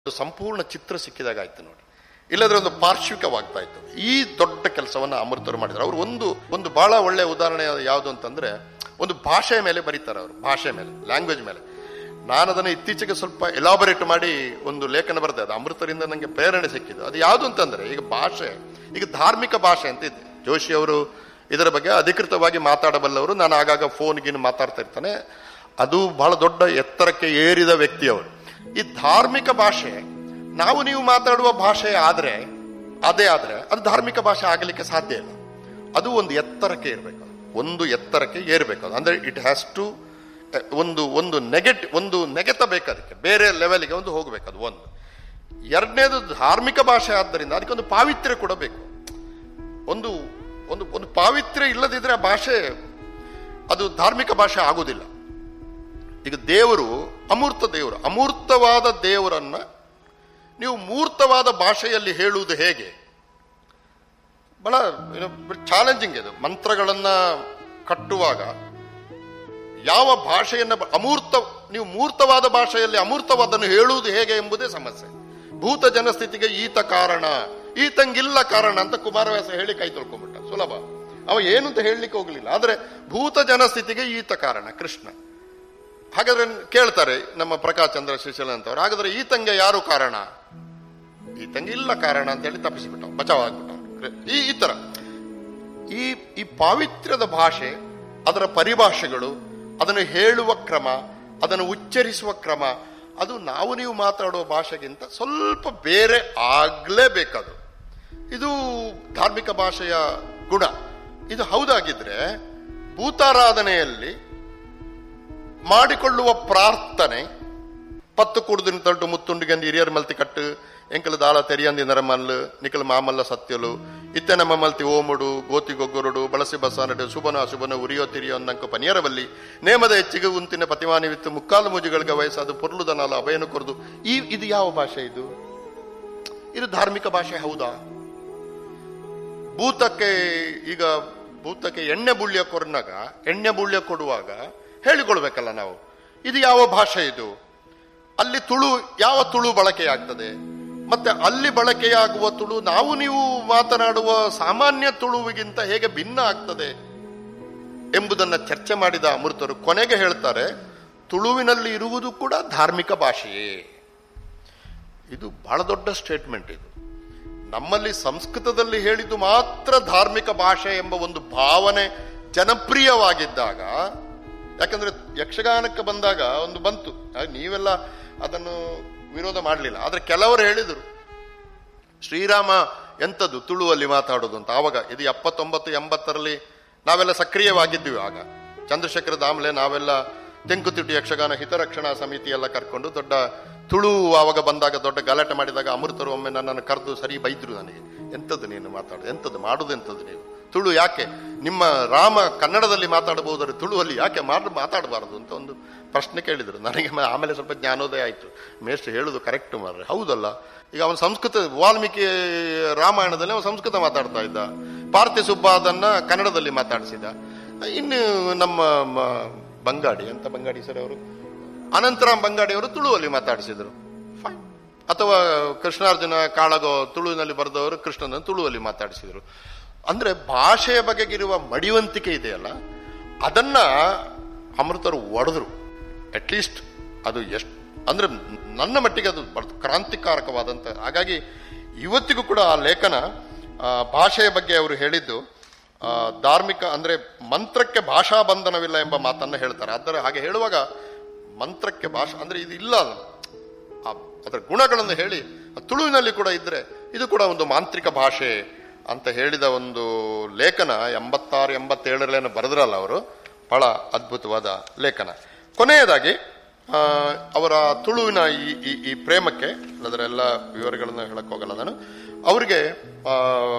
ಒಂದು ಸಂಪೂರ್ಣ ಚಿತ್ರ ಸಿಕ್ಕಿದಾಗ ಆಯ್ತು ನೋಡಿ ಇಲ್ಲದ್ರೆ ಒಂದು ಪಾರ್ಶ್ವಿಕವಾಗ್ತಾ ಇತ್ತು ಈ ದೊಡ್ಡ ಕೆಲಸವನ್ನ ಅಮೃತರು ಮಾಡಿದ್ರು ಅವರು ಒಂದು ಒಂದು ಬಹಳ ಒಳ್ಳೆ ಉದಾಹರಣೆ ಯಾವುದು ಅಂತಂದ್ರೆ ಒಂದು ಭಾಷೆಯ ಮೇಲೆ ಬರೀತಾರೆ ಅವರು ಭಾಷೆ ಮೇಲೆ ಲ್ಯಾಂಗ್ವೇಜ್ ಮೇಲೆ ನಾನು ಅದನ್ನು ಇತ್ತೀಚೆಗೆ ಸ್ವಲ್ಪ ಎಲಾಬರೇಟ್ ಮಾಡಿ ಒಂದು ಲೇಖನ ಬರೆದೆ ಅದು ಅಮೃತರಿಂದ ನನಗೆ ಪ್ರೇರಣೆ ಸಿಕ್ಕಿದ್ದು ಅದು ಯಾವುದು ಅಂತಂದ್ರೆ ಈಗ ಭಾಷೆ ಈಗ ಧಾರ್ಮಿಕ ಭಾಷೆ ಅಂತ ಇದೆ ಜೋಶಿ ಅವರು ಇದರ ಬಗ್ಗೆ ಅಧಿಕೃತವಾಗಿ ಮಾತಾಡಬಲ್ಲವರು ನಾನು ಆಗಾಗ ಫೋನ್ಗಿನ್ ಮಾತಾಡ್ತಾ ಇರ್ತಾನೆ ಅದು ಬಹಳ ದೊಡ್ಡ ಎತ್ತರಕ್ಕೆ ಏರಿದ ವ್ಯಕ್ತಿ ಅವರು ಈ ಧಾರ್ಮಿಕ ಭಾಷೆ ನಾವು ನೀವು ಮಾತಾಡುವ ಭಾಷೆ ಆದ್ರೆ ಅದೇ ಆದ್ರೆ ಅದು ಧಾರ್ಮಿಕ ಭಾಷೆ ಆಗಲಿಕ್ಕೆ ಸಾಧ್ಯ ಇಲ್ಲ ಅದು ಒಂದು ಎತ್ತರಕ್ಕೆ ಇರಬೇಕು ಒಂದು ಎತ್ತರಕ್ಕೆ ಏರ್ಬೇಕು ಅದು. ಅಂದ್ರೆ ಇಟ್ ಹ್ಯಾಸ್ ಟು ಒಂದು ಒಂದು ನೆಗೆಟ್ ಒಂದು ನೆಗೆತ ಬೇಕು ಅದಕ್ಕೆ ಬೇರೆ ಲೆವೆಲ್ಗೆ ಒಂದು ಹೋಗ್ಬೇಕು ಅದು ಒಂದು ಎರಡನೇದು ಧಾರ್ಮಿಕ ಭಾಷೆ ಆದ್ದರಿಂದ ಅದಕ್ಕೆ ಒಂದು ಪಾವಿತ್ರ್ಯ ಕೂಡ ಬೇಕು ಒಂದು ಒಂದು ಒಂದು ಪಾವಿತ್ರ್ಯ ಇಲ್ಲದಿದ್ರೆ ಆ ಭಾಷೆ ಅದು ಧಾರ್ಮಿಕ ಭಾಷೆ ಆಗುವುದಿಲ್ಲ ಈಗ ದೇವರು ಅಮೂರ್ತ ದೇವರು ಅಮೂರ್ತವಾದ ದೇವರನ್ನ ನೀವು ಮೂರ್ತವಾದ ಭಾಷೆಯಲ್ಲಿ ಹೇಳುವುದು ಹೇಗೆ ಬಹಳ ಚಾಲೆಂಜಿಂಗ್ ಇದು ಮಂತ್ರಗಳನ್ನ ಕಟ್ಟುವಾಗ ಯಾವ ಭಾಷೆಯನ್ನ ಬ- ಅಮೂರ್ತ ನೀವು ಮೂರ್ತವಾದ ಭಾಷೆಯಲ್ಲಿ ಅಮೂರ್ತವಾದನ್ನು ಹೇಳುವುದು ಹೇಗೆ ಎಂಬುದೇ ಸಮಸ್ಯೆ ಭೂತ ಜನಸ್ಥಿತಿಗೆ ಈತ ಕಾರಣ ಈತಂಗಿಲ್ಲ ಕಾರಣ ಅಂತ ಕುಮಾರವ್ಯಾಸ ಹೇಳಿ ಕೈ ತೊಳ್ಕೊಂಡ್ಬಿಟ್ಟ ಸುಲಭ ಅವ ಏನು ಅಂತ ಹೇಳಲಿಕ್ಕೆ ಹೋಗ್ಲಿಲ್ಲ ಆದ್ರೆ ಭೂತ ಜನಸ್ಥಿತಿಗೆ ಈತ ಕಾರಣ ಕೃಷ್ಣ ಹಾಗಾದ್ರೆ ಕೇಳ್ತಾರೆ ನಮ್ಮ ಪ್ರಕಾಶ್ ಚಂದ್ರ ಶಿಶಿಲ ಅಂತವ್ರು ಹಾಗಾದ್ರೆ ಈತಂಗೆ ಯಾರು ಕಾರಣ ಈತಂಗೆ ಇಲ್ಲ ಕಾರಣ ಅಂತ ಹೇಳಿ ತಪ್ಪಿಸಿಬಿಟ್ಟ ಬಚಾವ್ ಆಗ್ಬಿಟ್ಟ ಈ ಈ ತರ ಈ ಈ ಪಾವಿತ್ರ್ಯದ ಭಾಷೆ ಅದರ ಪರಿಭಾಷೆಗಳು ಅದನ್ನು ಹೇಳುವ ಕ್ರಮ ಅದನ್ನು ಉಚ್ಚರಿಸುವ ಕ್ರಮ ಅದು ನಾವು ನೀವು ಮಾತಾಡುವ ಭಾಷೆಗಿಂತ ಸ್ವಲ್ಪ ಬೇರೆ ಆಗ್ಲೇಬೇಕದು ಇದು ಧಾರ್ಮಿಕ ಭಾಷೆಯ ಗುಣ ಇದು ಹೌದಾಗಿದ್ರೆ ಭೂತಾರಾಧನೆಯಲ್ಲಿ ಮಾಡಿಕೊಳ್ಳುವ ಪ್ರಾರ್ಥನೆ ಪತ್ತು ಕುಡ್ದಿನ ತಟ್ಟು ಮುತ್ತುಂಡಿಗಂದು ಹಿರಿಯರ್ ಮಲ್ತಿ ಕಟ್ಟು ಎಂಕಲು ದಾಳ ತೆರಿಯಂದಿ ನರಮಲ್ಲು ನಿಕಲು ಮಾಮಲ್ಲ ಸತ್ಯಲು ಇತ್ತೆ ನಮ್ಮ ಮಲ್ತಿ ಓಮುಡು ಗೋತಿ ಗೊಗ್ಗೊರುಡು ಬಳಸಿ ಬಸಾನಡು ಶುಭನ ಅಶುಭನ ಉರಿಯೋ ತಿರಿಯೋ ಅನ್ನಂಕ ಪನಿಯರವಲ್ಲಿ ನೇಮದ ಹೆಚ್ಚಿಗೆ ಉಂತಿನ ಪತಿಮಾನಿವಿತ್ತು ಮುಕ್ಕಾಲು ಮುಜುಗಳಿಗೆ ವಯಸ್ಸಾದ ಪೊರ್ಲುದನಾಲ ಅಭಯನು ಕೊರದು ಈ ಇದು ಯಾವ ಭಾಷೆ ಇದು ಇದು ಧಾರ್ಮಿಕ ಭಾಷೆ ಹೌದಾ ಭೂತಕ್ಕೆ ಈಗ ಭೂತಕ್ಕೆ ಎಣ್ಣೆ ಬುಳ್ಯ ಕೊರ್ನಾಗ ಎಣ್ಣೆ ಬುಳ್ಯ ಕೊಡುವಾಗ ಹೇಳಿಕೊಳ್ಬೇಕಲ್ಲ ನಾವು ಇದು ಯಾವ ಭಾಷೆ ಇದು ಅಲ್ಲಿ ತುಳು ಯಾವ ತುಳು ಬಳಕೆಯಾಗ್ತದೆ ಮತ್ತೆ ಅಲ್ಲಿ ಬಳಕೆಯಾಗುವ ತುಳು ನಾವು ನೀವು ಮಾತನಾಡುವ ಸಾಮಾನ್ಯ ತುಳುವಿಗಿಂತ ಹೇಗೆ ಭಿನ್ನ ಆಗ್ತದೆ ಎಂಬುದನ್ನ ಚರ್ಚೆ ಮಾಡಿದ ಅಮೃತರು ಕೊನೆಗೆ ಹೇಳ್ತಾರೆ ತುಳುವಿನಲ್ಲಿ ಇರುವುದು ಕೂಡ ಧಾರ್ಮಿಕ ಭಾಷೆಯೇ ಇದು ಬಹಳ ದೊಡ್ಡ ಸ್ಟೇಟ್ಮೆಂಟ್ ಇದು ನಮ್ಮಲ್ಲಿ ಸಂಸ್ಕೃತದಲ್ಲಿ ಹೇಳಿದ್ದು ಮಾತ್ರ ಧಾರ್ಮಿಕ ಭಾಷೆ ಎಂಬ ಒಂದು ಭಾವನೆ ಜನಪ್ರಿಯವಾಗಿದ್ದಾಗ ಯಾಕಂದ್ರೆ ಯಕ್ಷಗಾನಕ್ಕೆ ಬಂದಾಗ ಒಂದು ಬಂತು ಆಗ ನೀವೆಲ್ಲ ಅದನ್ನು ವಿರೋಧ ಮಾಡಲಿಲ್ಲ ಆದ್ರೆ ಕೆಲವರು ಹೇಳಿದರು ಶ್ರೀರಾಮ ಎಂಥದ್ದು ತುಳುವಲ್ಲಿ ಮಾತಾಡೋದು ಅಂತ ಆವಾಗ ಇದು ಎಪ್ಪತ್ತೊಂಬತ್ತು ಎಂಬತ್ತರಲ್ಲಿ ನಾವೆಲ್ಲ ಸಕ್ರಿಯವಾಗಿದ್ವಿ ಆಗ ಚಂದ್ರಶೇಖರ ದಾಮ್ಲೆ ನಾವೆಲ್ಲ ತೆಂಕುತಿಟ್ಟು ಯಕ್ಷಗಾನ ಹಿತರಕ್ಷಣಾ ಸಮಿತಿ ಎಲ್ಲ ಕರ್ಕೊಂಡು ದೊಡ್ಡ ತುಳು ಆವಾಗ ಬಂದಾಗ ದೊಡ್ಡ ಗಲಾಟೆ ಮಾಡಿದಾಗ ಅಮೃತರು ಒಮ್ಮೆ ನನ್ನನ್ನು ಕರೆದು ಸರಿ ಬೈದ್ರು ನನಗೆ ಎಂಥದ್ದು ನೀನು ಮಾತಾಡು ಎಂಥದ್ದು ಮಾಡುದು ಎಂಥದ್ದು ನೀವು ತುಳು ಯಾಕೆ ನಿಮ್ಮ ರಾಮ ಕನ್ನಡದಲ್ಲಿ ಮಾತಾಡಬಹುದಾದ್ರೆ ತುಳುವಲ್ಲಿ ಯಾಕೆ ಮಾಡ್ ಮಾತಾಡಬಾರದು ಅಂತ ಒಂದು ಪ್ರಶ್ನೆ ಕೇಳಿದ್ರು ನನಗೆ ಮ- ಆಮೇಲೆ ಸ್ವಲ್ಪ ಜ್ಞಾನೋದಯ ಆಯ್ತು ಮೇಷ್ಟ್ರು ಹೇಳುದು ಕರೆಕ್ಟ್ ಮಾರ್ರೆ ಹೌದಲ್ಲ ಈಗ ಅವನು ಸಂಸ್ಕೃತ ವಾಲ್ಮೀಕಿ ರಾಮಾಯಣದಲ್ಲಿ ಅವನು ಸಂಸ್ಕೃತ ಮಾತಾಡ್ತಾ ಇದ್ದ ಪಾರ್ಥಿ ಸುಬ್ಬ ಅದನ್ನ ಕನ್ನಡದಲ್ಲಿ ಮಾತಾಡಿಸಿದ ಇನ್ನು ನಮ್ಮ ಮ- ಬಂಗಾಡಿ ಅಂತ ಬಂಗಾಡಿ ಸರ್ ಅವರು ಅನಂತರಾಮ್ ಬಂಗಾಡಿ ಅವರು ತುಳುವಲ್ಲಿ ಮಾತಾಡಿಸಿದರು Fine. ಅಥವಾ ಕೃಷ್ಣಾರ್ಜುನ ಕಾಳಗೋ ತುಳುವಿನಲ್ಲಿ ಬರೆದವರು ಕೃಷ್ಣನ ತುಳುವಲ್ಲಿ ಮಾತಾಡಿಸಿದರು ಅಂದ್ರೆ ಭಾಷೆಯ ಬಗೆಗಿರುವ ಮಡಿವಂತಿಕೆ ಇದೆಯಲ್ಲ ಅದನ್ನ ಅಮೃತರು ಒಡೆದ್ರು ಅಟ್ಲೀಸ್ಟ್ ಅದು ಎಷ್ಟು ಅಂದ್ರೆ ನನ್ನ ಮಟ್ಟಿಗೆ ಅದು ಬಹಳ ಕ್ರಾಂತಿಕಾರಕವಾದಂತ ಹಾಗಾಗಿ ಇವತ್ತಿಗೂ ಕೂಡ ಆ ಲೇಖನ ಆ, ಭಾಷೆಯ ಬಗ್ಗೆ ಅವರು ಹೇಳಿದ್ದು ಆ, ಧಾರ್ಮಿಕ ಅಂದ್ರೆ ಮಂತ್ರಕ್ಕೆ ಭಾಷಾ ಬಂಧನವಿಲ್ಲ ಎಂಬ ಮಾತನ್ನ ಹೇಳ್ತಾರೆ ಅದರ ಹಾಗೆ ಹೇಳುವಾಗ ಮಂತ್ರಕ್ಕೆ ಭಾಷಾ ಅಂದ್ರೆ ಇದು ಇಲ್ಲ ಅದು. ಆ ಅದರ ಗುಣಗಳನ್ನು ಹೇಳಿ ಆ ತುಳುವಿನಲ್ಲಿ ಕೂಡ ಇದ್ರೆ ಇದು ಕೂಡ ಒಂದು ಮಾಂತ್ರಿಕ ಭಾಷೆ ಅಂತ ಹೇಳಿದ ಒಂದು ಲೇಖನ ಎಂಬತ್ತಾರು ಎಂಬತ್ತೇಳರಲ್ಲೇನೋ ಬರೆದ್ರಲ್ಲ ಅವರು ಬಹಳ ಅದ್ಭುತವಾದ ಲೇಖನ ಕೊನೆಯದಾಗಿ ಆ, ಅವರ ತುಳುವಿನ ಈ ಈ ಈ ಪ್ರೇಮಕ್ಕೆ ಅದರ ಎಲ್ಲ ವಿವರಗಳನ್ನು ಹೇಳಕ್ ಹೋಗಲ್ಲ ನಾನು ಅವರಿಗೆ ಆ,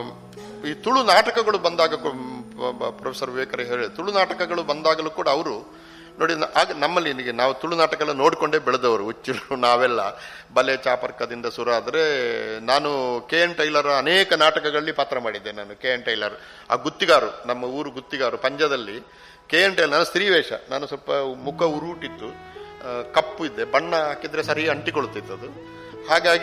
ಈ ತುಳು ನಾಟಕಗಳು ಬಂದಾಗ ಕು- ಪ- ಪ- ಪ್ರೊಫೆಸರ್ ವಿವೇಕರೇ ಹೇಳಿ ತುಳು ನಾಟಕಗಳು ಬಂದಾಗಲೂ ಕೂಡ ಅವರು ನೋಡಿ ನ- ಆಗ ನಮ್ಮಲ್ಲಿ ನಿನಗೆ ನಾವು ತುಳು ನಾಟಕ ಎಲ್ಲ ನೋಡ್ಕೊಂಡೇ ಬೆಳೆದವರು ಹುಚ್ಚರು ನಾವೆಲ್ಲ ಬಲೆ ಚಾಪರ್ಕದಿಂದ ಸುರ ಆದ್ರೆ ನಾನು ಕೆ ಎನ್ ಟೈಲರ್ ಅನೇಕ ನಾಟಕಗಳಲ್ಲಿ ಪಾತ್ರ ಮಾಡಿದ್ದೆ ನಾನು ಕೆ ಎನ್ ಟೈಲರ್ ಆ ಗುತ್ತಿಗಾರು ನಮ್ಮ ಊರು ಗುತ್ತಿಗಾರು ಪಂಜದಲ್ಲಿ ಕೆ ಎನ್ ಟೈಲರ್ ನಾನು ಸ್ತ್ರೀವೇಷ ನಾನು ಸ್ವಲ್ಪ ಮುಖ ಉರುಟಿತ್ತು ಆ, ಕಪ್ಪು ಇದ್ದೆ ಬಣ್ಣ ಹಾಕಿದ್ರೆ ಸರಿ ಅಂಟಿಕೊಳ್ತಿತ್ತು ಅದು ಹಾಗಾಗಿ